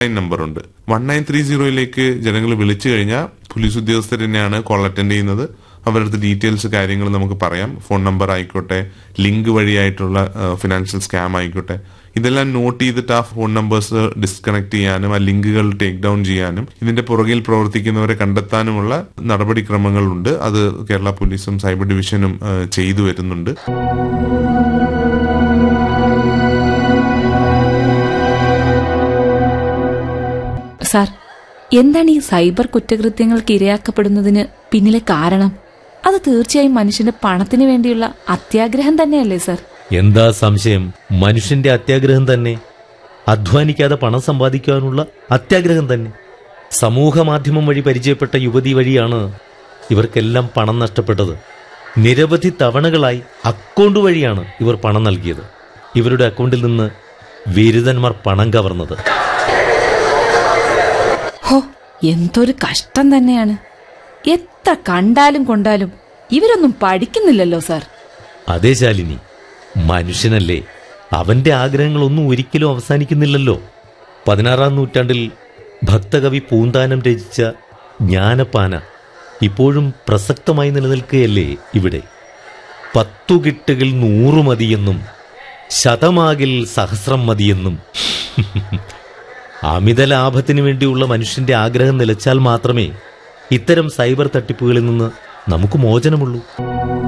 line നമ്പറുണ്ട് one nine three സീറോയിലേക്ക് ജനങ്ങൾ വിളിച്ചു കഴിഞ്ഞാൽ പോലീസ് ഉദ്യോഗസ്ഥർ തന്നെയാണ് കോൾ അറ്റൻഡ് ചെയ്യുന്നത് അവരുടെ അടുത്ത് ഡീറ്റെയിൽസ് കാര്യങ്ങൾ നമുക്ക് പറയാം ഫോൺ നമ്പർ ആയിക്കോട്ടെ ലിങ്ക് വഴിയായിട്ടുള്ള ഫിനാൻഷ്യൽ സ്കാം ആയിക്കോട്ടെ ഇതെല്ലാം നോട്ട് ചെയ്തിട്ട് ആ ഫോൺ നമ്പേഴ്സ് ഡിസ്കണക്ട് ചെയ്യാനും ആ ലിങ്കുകൾ ടേക്ക് ഡൗൺ ചെയ്യാനും ഇതിന്റെ പുറകിൽ പ്രവർത്തിക്കുന്നവരെ കണ്ടെത്താനുമുള്ള നടപടിക്രമങ്ങളുണ്ട് അത് കേരള പോലീസും സൈബർ ഡിവിഷനും ഏഹ്, ചെയ്തു വരുന്നുണ്ട് സാർ എന്താണ് ഈ സൈബർ കുറ്റകൃത്യങ്ങൾക്ക് ഇരയാക്കപ്പെടുന്നതിന് പിന്നിലെ കാരണം അത് തീർച്ചയായും മനുഷ്യന്റെ പണത്തിന് വേണ്ടിയുള്ള അത്യാഗ്രഹം തന്നെയല്ലേ സാർ എന്താ സംശയം മനുഷ്യന്റെ അത്യാഗ്രഹം തന്നെ അധ്വാനിക്കാതെ പണം സമ്പാദിക്കാനുള്ള അത്യാഗ്രഹം തന്നെ സമൂഹ മാധ്യമം വഴി പരിചയപ്പെട്ട യുവതി വഴിയാണ് ഇവർക്കെല്ലാം പണം നഷ്ടപ്പെട്ടത് നിരവധി തവണകളായി അക്കൗണ്ട് വഴിയാണ് ഇവർ പണം നൽകിയത് ഇവരുടെ അക്കൗണ്ടിൽ നിന്ന് ബിരുദന്മാർ പണം കവർന്നത് ഹോ എന്തൊരു കഷ്ടം തന്നെയാണ് എത്ര കണ്ടാലും കൊണ്ടാലും ഇവരൊന്നും പഠിക്കുന്നില്ലല്ലോ സാർ അതേ ശാലിനി മനുഷ്യനല്ലേ അവന്റെ ആഗ്രഹങ്ങളൊന്നും ഒരിക്കലും അവസാനിക്കുന്നില്ലല്ലോ പതിനാറാം നൂറ്റാണ്ടിൽ ഭക്തകവി പൂന്താനം രചിച്ച ജ്ഞാനപ്പാന ഇപ്പോഴും പ്രസക്തമായി നിലനിൽക്കുകയല്ലേ ഇവിടെ പത്തു കിട്ടുകിൽ നൂറു മതിയെന്നും ശതമാകിൽ സഹസ്രം മതിയെന്നും അമിത ലാഭത്തിന് വേണ്ടിയുള്ള മനുഷ്യന്റെ ആഗ്രഹം നിലച്ചാൽ മാത്രമേ ഇത്തരം സൈബർ തട്ടിപ്പുകളിൽ നിന്ന് നമുക്ക് മോചനമുള്ളൂ